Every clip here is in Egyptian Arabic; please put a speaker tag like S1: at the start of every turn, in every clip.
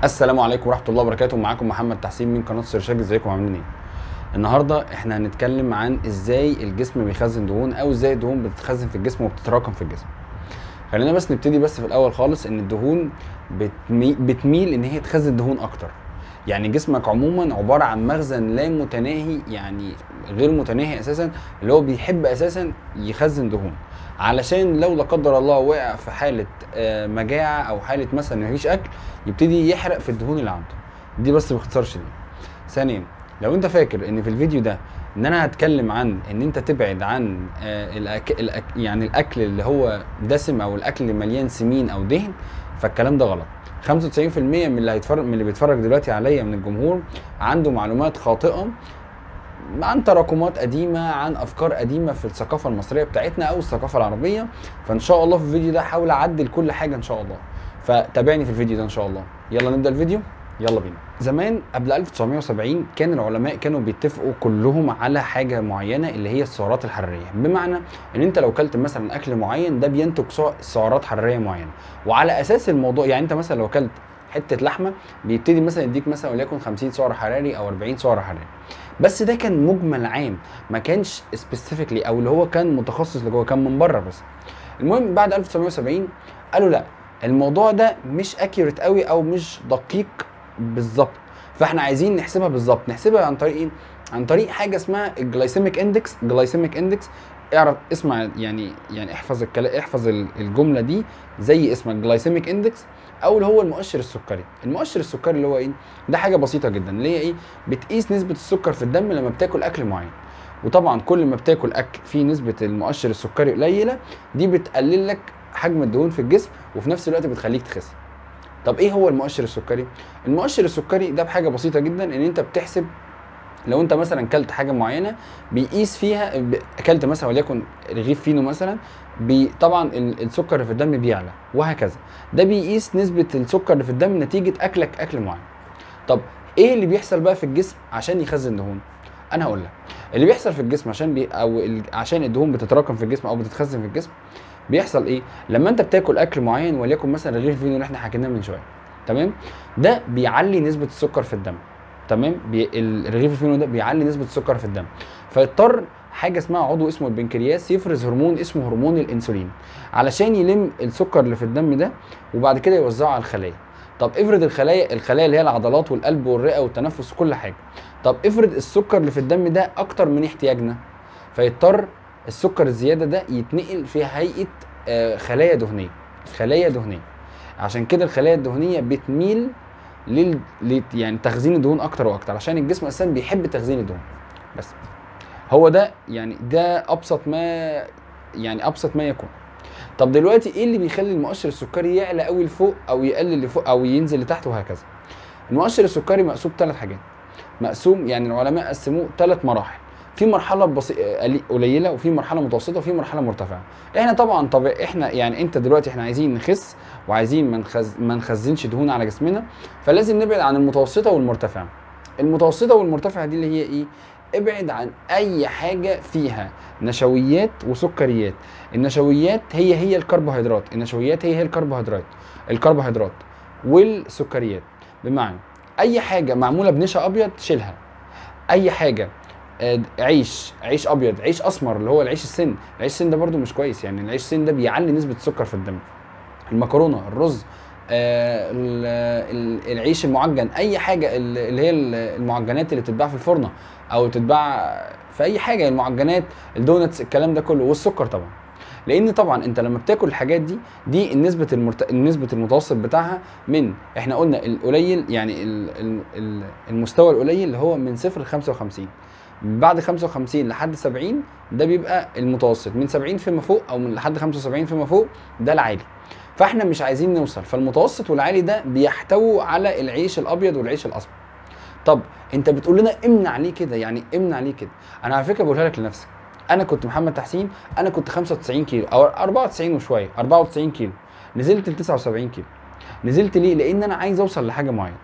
S1: السلام عليكم ورحمه الله وبركاته معاكم محمد تحسين من قناه سيرشاج ازيكم عاملين ايه النهارده احنا هنتكلم عن ازاي الجسم بيخزن دهون او ازاي الدهون بتتخزن في الجسم وبتتراكم في الجسم خلينا بس نبتدي بس في الاول خالص ان الدهون بتمي... بتميل ان هي تخزن دهون اكتر يعني جسمك عموما عباره عن مخزن لا متناهي يعني غير متناهي اساسا اللي هو بيحب اساسا يخزن دهون علشان لو لا قدر الله وقع في حاله آه، مجاعه او حاله مثلا مفيش اكل يبتدي يحرق في الدهون اللي عنده دي بس باختصار شديد ثانيا لو انت فاكر ان في الفيديو ده ان انا هتكلم عن ان انت تبعد عن آه، الأك... الأك... يعني الاكل اللي هو دسم او الاكل اللي مليان سمين او دهن فالكلام ده غلط 95% من اللي هيتفرج من اللي بيتفرج دلوقتي عليا من الجمهور عنده معلومات خاطئه عن تراكمات قديمه عن افكار قديمه في الثقافه المصريه بتاعتنا او الثقافه العربيه فان شاء الله في الفيديو ده هحاول اعدل كل حاجه ان شاء الله فتابعني في الفيديو ده ان شاء الله يلا نبدا الفيديو يلا بينا زمان قبل 1970 كان العلماء كانوا بيتفقوا كلهم على حاجه معينه اللي هي السعرات الحراريه بمعنى ان انت لو كلت مثلا اكل معين ده بينتج سع- سعرات حراريه معينه وعلى اساس الموضوع يعني انت مثلا لو كلت حته لحمه بيبتدي مثلا يديك مثلا وليكن 50 سعر حراري او 40 سعر حراري بس ده كان مجمل عام ما كانش سبيسيفيكلي او اللي هو كان متخصص لجوه كان من بره بس المهم بعد 1970 قالوا لا الموضوع ده مش اكيوريت قوي او مش دقيق بالظبط فاحنا عايزين نحسبها بالظبط نحسبها عن طريق ايه عن طريق حاجه اسمها الجلايسيميك اندكس جلايسيميك اندكس اعرف اسمع يعني يعني احفظ الكلام احفظ ال- الجمله دي زي اسم الجلايسيميك اندكس او اللي هو المؤشر السكري المؤشر السكري اللي هو ايه ده حاجه بسيطه جدا اللي هي ايه بتقيس نسبه السكر في الدم لما بتاكل اكل معين وطبعا كل ما بتاكل اكل فيه نسبه المؤشر السكري قليله دي بتقلل لك حجم الدهون في الجسم وفي نفس الوقت بتخليك تخس طب ايه هو المؤشر السكري المؤشر السكري ده بحاجه بسيطه جدا ان انت بتحسب لو انت مثلا كلت حاجه معينه بيقيس فيها ب- اكلت مثلا وليكن رغيف فينو مثلا بي طبعا ال- السكر اللي في الدم بيعلى وهكذا ده بيقيس نسبه السكر اللي في الدم نتيجه اكلك اكل معين طب ايه اللي بيحصل بقى في الجسم عشان يخزن دهون انا هقول لك اللي بيحصل في الجسم عشان بي او ال- عشان الدهون بتتراكم في الجسم او بتتخزن في الجسم بيحصل ايه لما انت بتاكل اكل معين وليكن مثلا رغيف فينو اللي احنا حكيناه من شويه تمام ده بيعلي نسبه السكر في الدم تمام بي... الرغيف الفينو ده بيعلي نسبه السكر في الدم فيضطر حاجه اسمها عضو اسمه البنكرياس يفرز هرمون اسمه هرمون الانسولين علشان يلم السكر اللي في الدم ده وبعد كده يوزعه على الخلايا طب افرض الخلايا الخلايا اللي هي العضلات والقلب والرئه والتنفس وكل حاجه طب افرض السكر اللي في الدم ده اكتر من احتياجنا فيضطر السكر الزياده ده يتنقل في هيئه آه، خلايا دهنيه خلايا دهنيه عشان كده الخلايا الدهنيه بتميل لل... لل... يعني تخزين الدهون اكتر واكتر عشان الجسم اساسا بيحب تخزين الدهون بس هو ده يعني ده ابسط ما يعني ابسط ما يكون طب دلوقتي ايه اللي بيخلي المؤشر السكري يعلى قوي لفوق او يقلل لفوق او ينزل لتحت وهكذا المؤشر السكري مقسوم ثلاث حاجات مقسوم يعني العلماء قسموه ثلاث مراحل في مرحله بسي... قلي- قليله وفي مرحله متوسطه وفي مرحله مرتفعه احنا طبعا طب احنا يعني انت دلوقتي احنا عايزين نخس وعايزين ما نخز... ما نخزنش دهون على جسمنا فلازم نبعد عن المتوسطه والمرتفعه المتوسطه والمرتفعه دي اللي هي ايه ابعد عن اي حاجه فيها نشويات وسكريات النشويات هي هي الكربوهيدرات النشويات هي هي الكربوهيدرات الكربوهيدرات والسكريات بمعنى اي حاجه معموله بنشا ابيض شيلها اي حاجه آه، عيش عيش ابيض عيش اسمر اللي هو العيش السن العيش السن ده برده مش كويس يعني العيش السن ده بيعلي نسبه السكر في الدم المكرونه الرز آه، ال- ال- العيش المعجن اي حاجه ال- اللي هي ال- المعجنات اللي بتتباع في الفرنه او تتباع في اي حاجه المعجنات الدونتس الكلام ده كله والسكر طبعا لان طبعا انت لما بتاكل الحاجات دي دي النسبه المرت... النسبه المتوسط بتاعها من احنا قلنا القليل يعني ال... ال... ال- المستوى القليل اللي هو من 0 ل 55 بعد 55 لحد 70 ده بيبقى المتوسط من 70 فيما فوق او من لحد 75 فيما فوق ده العالي فاحنا مش عايزين نوصل فالمتوسط والعالي ده بيحتووا على العيش الابيض والعيش الاسمر طب انت بتقول لنا امنع ليه كده يعني امنع ليه كده انا على فكره بقولها لك لنفسك انا كنت محمد تحسين انا كنت 95 كيلو او 94 وشويه 94 كيلو نزلت ل 79 كيلو نزلت ليه لان انا عايز اوصل لحاجه معينه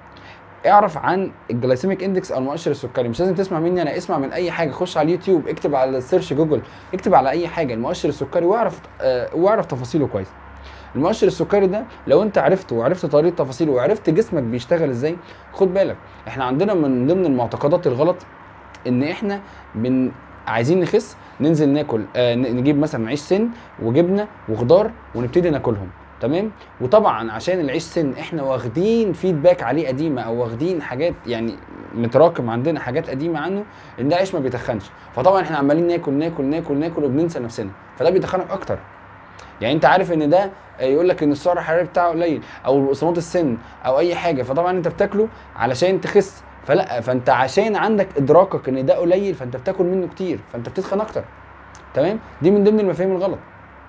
S1: اعرف عن الجلايسيميك اندكس او المؤشر السكري مش لازم تسمع مني انا اسمع من اي حاجه خش على اليوتيوب اكتب على السيرش جوجل اكتب على اي حاجه المؤشر السكري واعرف آه واعرف تفاصيله كويس المؤشر السكري ده لو انت عرفته وعرفت طريقه تفاصيله وعرفت جسمك بيشتغل ازاي خد بالك احنا عندنا من ضمن المعتقدات الغلط ان احنا بن عايزين نخس ننزل ناكل آه ن- نجيب مثلا عيش سن وجبنه وخضار ونبتدي ناكلهم تمام وطبعا عشان العيش سن احنا واخدين فيدباك عليه قديمه او واخدين حاجات يعني متراكم عندنا حاجات قديمه عنه ان ده عيش ما بيتخنش فطبعا احنا عمالين ناكل ناكل ناكل ناكل وبننسى نفسنا فده بيتخنك اكتر يعني انت عارف ان ده يقول لك ان السعر الحراري بتاعه قليل او بقسماط السن او اي حاجه فطبعا انت بتاكله علشان تخس فلا فانت عشان عندك ادراكك ان ده قليل فانت بتاكل منه كتير فانت بتتخن اكتر تمام دي من ضمن المفاهيم الغلط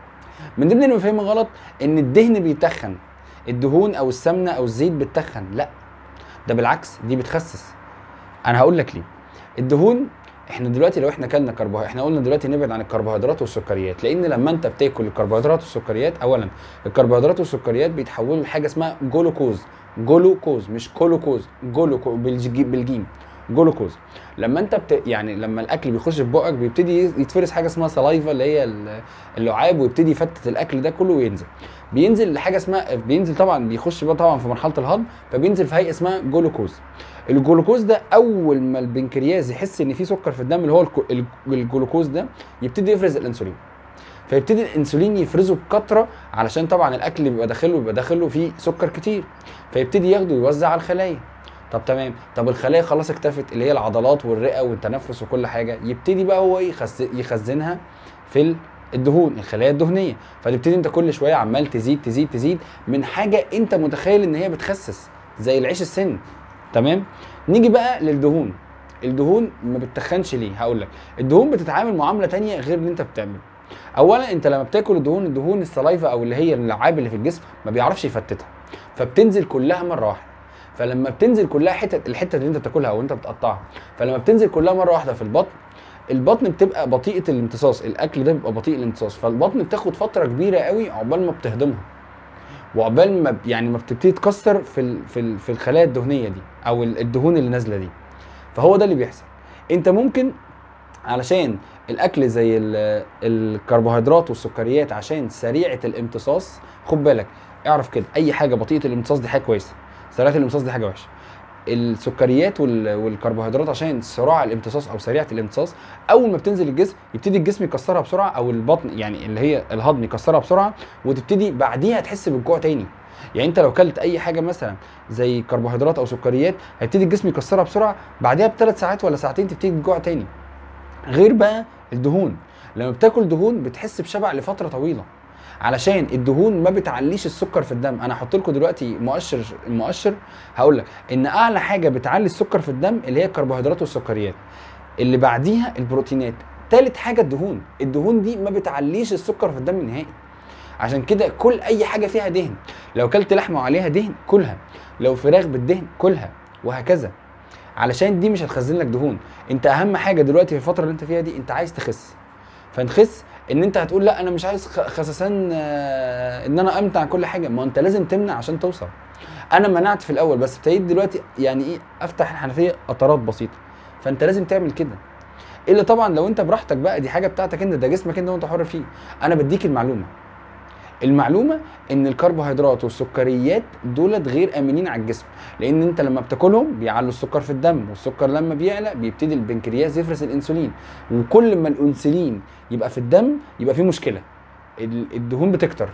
S1: من ضمن المفاهيم الغلط ان الدهن بيتخن الدهون او السمنه او الزيت بتتخن لا ده بالعكس دي بتخسس انا هقول لك ليه الدهون احنا دلوقتي لو احنا كلنا كربوهيدرات احنا قلنا دلوقتي نبعد عن الكربوهيدرات والسكريات لان لما انت بتاكل الكربوهيدرات والسكريات اولا الكربوهيدرات والسكريات بيتحولوا لحاجه اسمها جلوكوز جلوكوز مش كولوكوز جلوكوز بالجي- بالجيم جلوكوز لما انت بت... يعني لما الاكل بيخش في بقك بيبتدي يتفرز حاجه اسمها سلايفا اللي هي ال- اللعاب ويبتدي يفتت الاكل ده كله وينزل بينزل لحاجه اسمها بينزل طبعا بيخش بقى طبعا في مرحله الهضم فبينزل في هيئه اسمها جلوكوز الجلوكوز ده اول ما البنكرياس يحس ان في سكر في الدم اللي هو الكو- الج- الجلوكوز ده يبتدي يفرز الانسولين فيبتدي الانسولين يفرزه بكثره علشان طبعا الاكل اللي بيبقى داخله بيبقى داخله فيه سكر كتير فيبتدي ياخده ويوزع على الخلايا طب تمام طب الخلايا خلاص اكتفت اللي هي العضلات والرئه والتنفس وكل حاجه يبتدي بقى هو يخز... يخزنها في ال- الدهون الخلايا الدهنيه فتبتدي انت كل شويه عمال تزيد تزيد تزيد من حاجه انت متخيل ان هي بتخسس زي العيش السن تمام نيجي بقى للدهون الدهون ما بتتخنش ليه هقول لك الدهون بتتعامل معامله تانية غير اللي انت بتعمله اولا انت لما بتاكل الدهون الدهون السلايفا او اللي هي اللعاب اللي في الجسم ما بيعرفش يفتتها فبتنزل كلها مره واحده فلما بتنزل كلها حته الحته اللي انت بتاكلها او انت بتقطعها فلما بتنزل كلها مره واحده في البطن البطن بتبقى بطيئه الامتصاص الاكل ده بيبقى بطيء الامتصاص فالبطن بتاخد فتره كبيره قوي عقبال ما بتهضمها وعقبال ما ب- يعني ما بتبتدي تكسر في ال في ال في الخلايا الدهنيه دي او ال- الدهون اللي نازله دي فهو ده اللي بيحصل انت ممكن علشان الاكل زي ال- الكربوهيدرات والسكريات عشان سريعه الامتصاص خد بالك اعرف كده اي حاجه بطيئه الامتصاص دي حاجه كويسه سريعه الامتصاص دي حاجه وحشه السكريات وال- والكربوهيدرات عشان سرعه الامتصاص او سريعه الامتصاص اول ما بتنزل الجسم يبتدي الجسم يكسرها بسرعه او البطن يعني اللي هي الهضم يكسرها بسرعه وتبتدي بعديها تحس بالجوع تاني يعني انت لو كلت اي حاجه مثلا زي كربوهيدرات او سكريات هيبتدي الجسم يكسرها بسرعه بعديها بثلاث ساعات ولا ساعتين تبتدي تجوع تاني غير بقى الدهون لما بتاكل دهون بتحس بشبع لفتره طويله علشان الدهون ما بتعليش السكر في الدم انا هحط لكم دلوقتي مؤشر المؤشر هقول لك ان اعلى حاجه بتعلي السكر في الدم اللي هي الكربوهيدرات والسكريات اللي بعديها البروتينات تالت حاجه الدهون الدهون دي ما بتعليش السكر في الدم نهائي عشان كده كل اي حاجه فيها دهن لو كلت لحمه وعليها دهن كلها لو فراخ بالدهن كلها وهكذا علشان دي مش هتخزن لك دهون انت اهم حاجه دلوقتي في الفتره اللي انت فيها دي انت عايز تخس فنخس ان انت هتقول لا انا مش عايز خ- خسسان آه، ان انا امتع كل حاجه ما انت لازم تمنع عشان توصل انا منعت في الاول بس ابتديت دلوقتي يعني ايه افتح الحنفيه قطرات بسيطه فانت لازم تعمل كده الا طبعا لو انت براحتك بقى دي حاجه بتاعتك انت ده جسمك انت وانت حر فيه انا بديك المعلومه المعلومه ان الكربوهيدرات والسكريات دولت غير امنين على الجسم لان انت لما بتاكلهم بيعلوا السكر في الدم والسكر لما بيعلى بيبتدي البنكرياس يفرز الانسولين وكل ما الانسولين يبقى في الدم يبقى في مشكله ال- الدهون بتكتر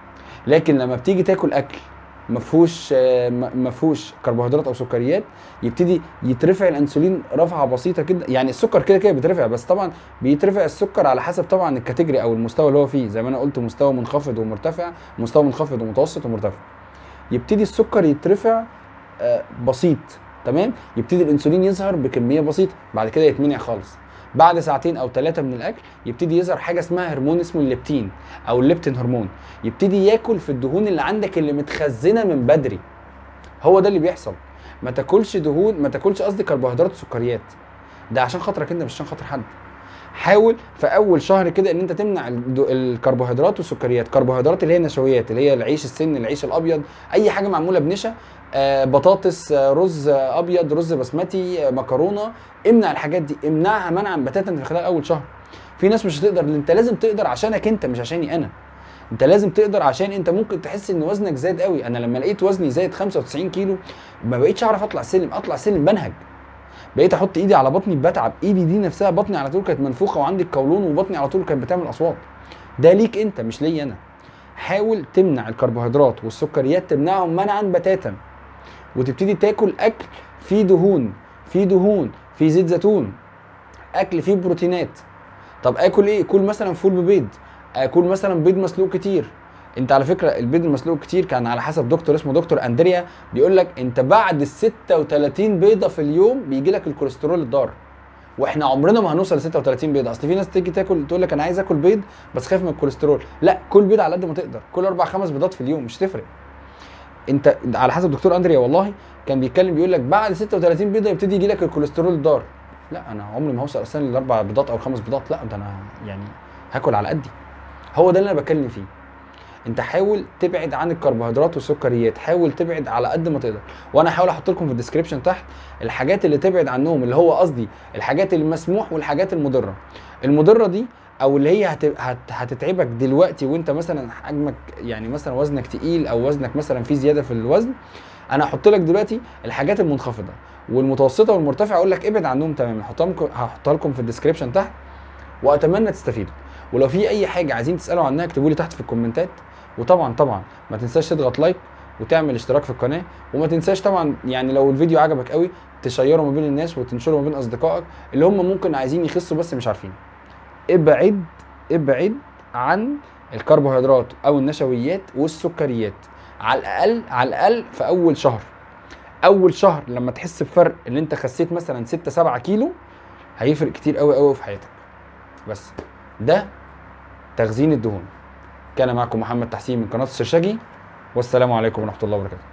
S1: لكن لما بتيجي تاكل اكل ما فيهوش آه، ما ما فيهوش كربوهيدرات او سكريات يبتدي يترفع الانسولين رفعه بسيطه كده يعني السكر كده كده بيترفع بس طبعا بيترفع السكر على حسب طبعا الكاتيجوري او المستوى اللي هو فيه زي ما انا قلت مستوى منخفض ومرتفع مستوى منخفض ومتوسط ومرتفع يبتدي السكر يترفع آه، بسيط تمام يبتدي الانسولين يظهر بكميه بسيطه بعد كده يتمنع خالص بعد ساعتين او ثلاثه من الاكل يبتدي يظهر حاجه اسمها هرمون اسمه الليبتين او الليبتين هرمون يبتدي ياكل في الدهون اللي عندك اللي متخزنه من بدري هو ده اللي بيحصل ما تاكلش دهون ما تاكلش قصدي كربوهيدرات وسكريات ده عشان خاطرك انت مش عشان خاطر حد حاول في اول شهر كده ان انت تمنع الد- الكربوهيدرات والسكريات كربوهيدرات اللي هي نشويات اللي هي العيش السن العيش الابيض اي حاجه معموله بنشا آه بطاطس آه رز آه ابيض رز بسمتي آه مكرونه امنع الحاجات دي امنعها منعا بتاتا في خلال اول شهر في ناس مش هتقدر انت لازم تقدر عشانك انت مش عشاني انا انت لازم تقدر عشان انت ممكن تحس ان وزنك زاد قوي انا لما لقيت وزني زايد 95 كيلو ما بقيتش اعرف اطلع سلم اطلع سلم بنهج بقيت احط ايدي على بطني بتعب ايدي دي نفسها بطني على طول كانت منفوخه وعندي القولون وبطني على طول كانت بتعمل اصوات ده ليك انت مش ليا انا حاول تمنع الكربوهيدرات والسكريات تمنعهم منعا بتاتا وتبتدي تاكل اكل فيه دهون فيه دهون فيه زيت زيتون اكل فيه بروتينات طب اكل ايه كل مثلا فول ببيض اكل مثلا بيض مسلوق كتير انت على فكره البيض المسلوق كتير كان على حسب دكتور اسمه دكتور اندريا بيقول لك انت بعد ال 36 بيضه في اليوم بيجي لك الكوليسترول الضار واحنا عمرنا ما هنوصل ل 36 بيضه اصل في ناس تيجي تاكل تقول لك انا عايز اكل بيض بس خايف من الكوليسترول لا كل بيض على قد ما تقدر كل اربع خمس بيضات في اليوم مش تفرق انت على حسب دكتور اندريا والله كان بيتكلم بيقول لك بعد 36 بيضه يبتدي يجي لك الكوليسترول الضار لا انا عمري ما هوصل اصلا لاربع بيضات او خمس بيضات لا ده انا يعني هاكل على قدي هو ده اللي انا بتكلم فيه انت حاول تبعد عن الكربوهيدرات والسكريات حاول تبعد على قد ما تقدر وانا هحاول احط لكم في الديسكربشن تحت الحاجات اللي تبعد عنهم اللي هو قصدي الحاجات المسموح والحاجات المضره المضره دي او اللي هي هت... هت... هتتعبك دلوقتي وانت مثلا حجمك يعني مثلا وزنك تقيل او وزنك مثلا في زياده في الوزن انا هحط لك دلوقتي الحاجات المنخفضه والمتوسطه والمرتفعه اقول لك ابعد عنهم تماما هحطها لكم هحطها لكم في الديسكربشن تحت واتمنى تستفيدوا ولو في اي حاجه عايزين تسالوا عنها اكتبوا لي تحت في الكومنتات وطبعا طبعا ما تنساش تضغط لايك وتعمل اشتراك في القناه وما تنساش طبعا يعني لو الفيديو عجبك قوي تشيره ما بين الناس وتنشره ما بين اصدقائك اللي هم ممكن عايزين يخسوا بس مش عارفين ابعد ابعد عن الكربوهيدرات او النشويات والسكريات على الاقل على الاقل في اول شهر اول شهر لما تحس بفرق ان انت خسيت مثلا 6 7 كيلو هيفرق كتير قوي قوي في حياتك بس ده تخزين الدهون كان معكم محمد تحسين من قناه السرشاجي والسلام عليكم ورحمه الله وبركاته